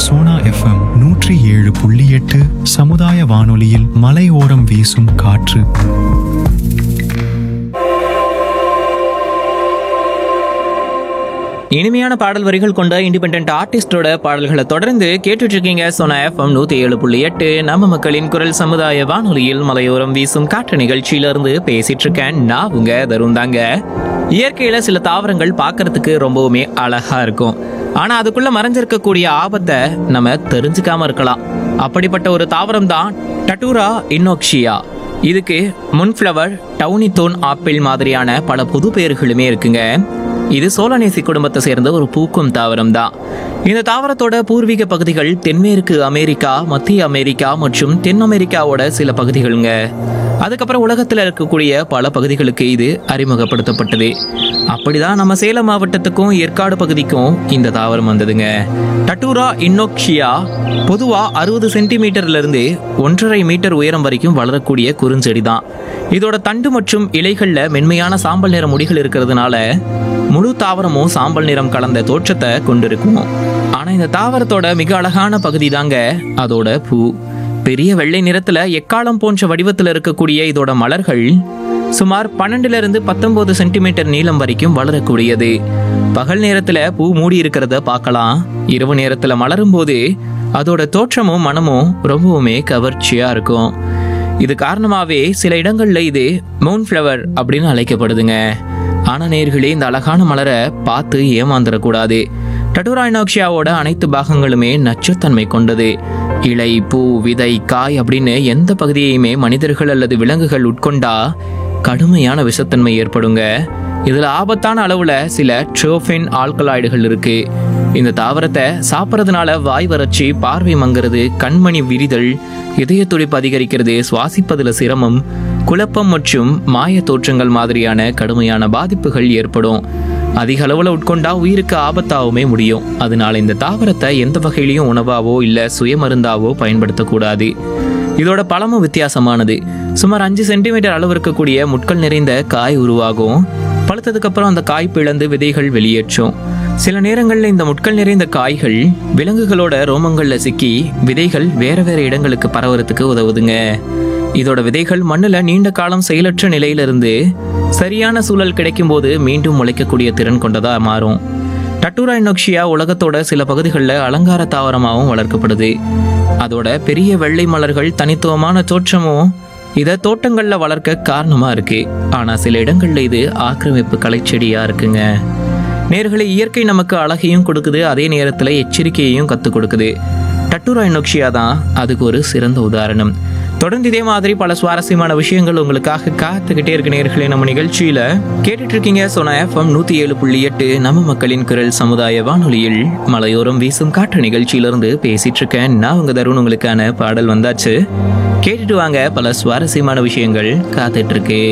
Sona FM நூற்றி ஏழு புள்ளி எட்டு சமுதாய வானொலியில் மலையோரம் வீசும் காற்று இனிமையான பாடல் வரிகள் கொண்ட இண்டிபெண்ட் ஆர்டிஸ்டோட பாடல்களை தொடர்ந்து கேட்டுட்டு இருக்கீங்க சொன்ன எஃப்எம் நூத்தி ஏழு புள்ளி எட்டு நம்ம மக்களின் குரல் சமுதாய வானொலியில் மலையோரம் வீசும் காற்று நிகழ்ச்சியில இருந்து பேசிட்டு இருக்கேன் நான் உங்க தருண் தாங்க இயற்கையில சில தாவரங்கள் பார்க்கிறதுக்கு ரொம்பவுமே அழகா இருக்கும் ஆனா அதுக்குள்ள மறைஞ்சிருக்கக்கூடிய ஆபத்தை நம்ம தெரிஞ்சுக்காம இருக்கலாம் அப்படிப்பட்ட ஒரு தாவரம் தான் டட்டூரா இன்னோக்ஷியா இதுக்கு முன்ஃப்ளவர் டவுனித்தோன் ஆப்பிள் மாதிரியான பல புது பெயர்களுமே இருக்குங்க இது சோலனேசி குடும்பத்தை சேர்ந்த ஒரு பூக்கும் தாவரம் தான் இந்த தாவரத்தோட பூர்வீக பகுதிகள் தென்மேற்கு அமெரிக்கா மத்திய அமெரிக்கா மற்றும் தென் அமெரிக்காவோட சில பகுதிகளுங்க அதுக்கப்புறம் உலகத்தில் இருக்கக்கூடிய பல பகுதிகளுக்கு இது அறிமுகப்படுத்தப்பட்டது அப்படிதான் நம்ம சேலம் மாவட்டத்துக்கும் ஏற்காடு பகுதிக்கும் இந்த தாவரம் வந்ததுங்க டட்டூரா இன்னோக்ஷியா பொதுவா அறுபது சென்டிமீட்டர்ல இருந்து ஒன்றரை மீட்டர் உயரம் வரைக்கும் வளரக்கூடிய குறுஞ்செடி தான் இதோட தண்டு மற்றும் இலைகள்ல மென்மையான சாம்பல் நிற முடிகள் இருக்கிறதுனால முழு தாவரமும் சாம்பல் நிறம் கலந்த தோற்றத்தை கொண்டிருக்கும் ஆனா இந்த தாவரத்தோட மிக அழகான பகுதி தாங்க அதோட பூ பெரிய வெள்ளை நிறத்துல எக்காலம் போன்ற வடிவத்துல இருக்கக்கூடிய இதோட மலர்கள் சுமார் பன்னெண்டுல இருந்து பத்தொன்பது சென்டிமீட்டர் நீளம் வரைக்கும் வளரக்கூடியது பகல் நேரத்துல பூ மூடி இருக்கிறத பார்க்கலாம் இரவு நேரத்துல மலரும் போது அதோட தோற்றமும் மனமும் ரொம்பவுமே கவர்ச்சியா இருக்கும் இது காரணமாவே சில இடங்கள்ல இது மூன் ஃப்ளவர் அப்படின்னு அழைக்கப்படுதுங்க ஆனா நேர்களே இந்த அழகான மலரை பார்த்து ஏமாந்துடக்கூடாது டட்டுராய்னாக்ஷியாவோட அனைத்து பாகங்களுமே நச்சுத்தன்மை கொண்டது இலை பூ விதை காய் அப்படின்னு எந்த பகுதியையுமே மனிதர்கள் அல்லது விலங்குகள் உட்கொண்டா கடுமையான விஷத்தன்மை ஏற்படுங்க இதுல ஆபத்தான அளவுல சில ட்ரோஃபின் ஆல்கலாய்டுகள் இருக்கு இந்த தாவரத்தை சாப்பிட்றதுனால வாய் வறட்சி பார்வை மங்குறது கண்மணி விரிதல் இதய துடிப்பு அதிகரிக்கிறது சுவாசிப்பதுல சிரமம் குழப்பம் மற்றும் மாய தோற்றங்கள் மாதிரியான கடுமையான பாதிப்புகள் ஏற்படும் அதிக அளவுல உட்கொண்டா உயிருக்கு ஆபத்தாகவுமே முடியும் அதனால இந்த தாவரத்தை எந்த வகையிலையும் உணவாவோ இல்ல சுயமருந்தாவோ பயன்படுத்தக்கூடாது இதோட பழமும் வித்தியாசமானது சுமார் அஞ்சு சென்டிமீட்டர் அளவு இருக்கக்கூடிய முட்கள் நிறைந்த காய் உருவாகும் பழுத்ததுக்கு அப்புறம் அந்த காய் பிளந்து விதைகள் வெளியேற்றும் சில நேரங்கள்ல இந்த முட்கள் நிறைந்த காய்கள் விலங்குகளோட ரோமங்கள்ல சிக்கி விதைகள் வேற வேற இடங்களுக்கு பரவறதுக்கு உதவுதுங்க இதோட விதைகள் மண்ணுல நீண்ட காலம் செயலற்ற நிலையிலிருந்து சரியான சூழல் கிடைக்கும் போது மீண்டும் முளைக்கக்கூடிய திறன் கொண்டதா மாறும் டட்டூரா இன்னோக்ஷியா உலகத்தோட சில பகுதிகளில் அலங்கார தாவரமாகவும் வளர்க்கப்படுது அதோட பெரிய வெள்ளை மலர்கள் தனித்துவமான தோற்றமும் இதை தோட்டங்கள்ல வளர்க்க காரணமா இருக்கு ஆனா சில இடங்கள்ல இது ஆக்கிரமிப்பு கலைச்செடியா இருக்குங்க நேர்களை இயற்கை நமக்கு அழகையும் கொடுக்குது அதே நேரத்துல எச்சரிக்கையையும் கத்துக் கொடுக்குது டட்டூரா இன்னோக்ஷியா தான் அதுக்கு ஒரு சிறந்த உதாரணம் தொடர்ந்து இதே மாதிரி பல சுவாரஸ்யமான விஷயங்கள் உங்களுக்காக காத்துக்கிட்டே இருக்கு நேர்களே நம்ம நிகழ்ச்சியில கேட்டுட்டு இருக்கீங்க சொன்ன எஃப்எம் நூத்தி ஏழு புள்ளி எட்டு நம்ம மக்களின் குரல் சமுதாய வானொலியில் மலையோரம் வீசும் காற்று நிகழ்ச்சியிலிருந்து பேசிட்டு இருக்கேன் நான் உங்க தருண் உங்களுக்கான பாடல் வந்தாச்சு கேட்டுட்டு வாங்க பல சுவாரஸ்யமான விஷயங்கள் காத்துட்டு இருக்கு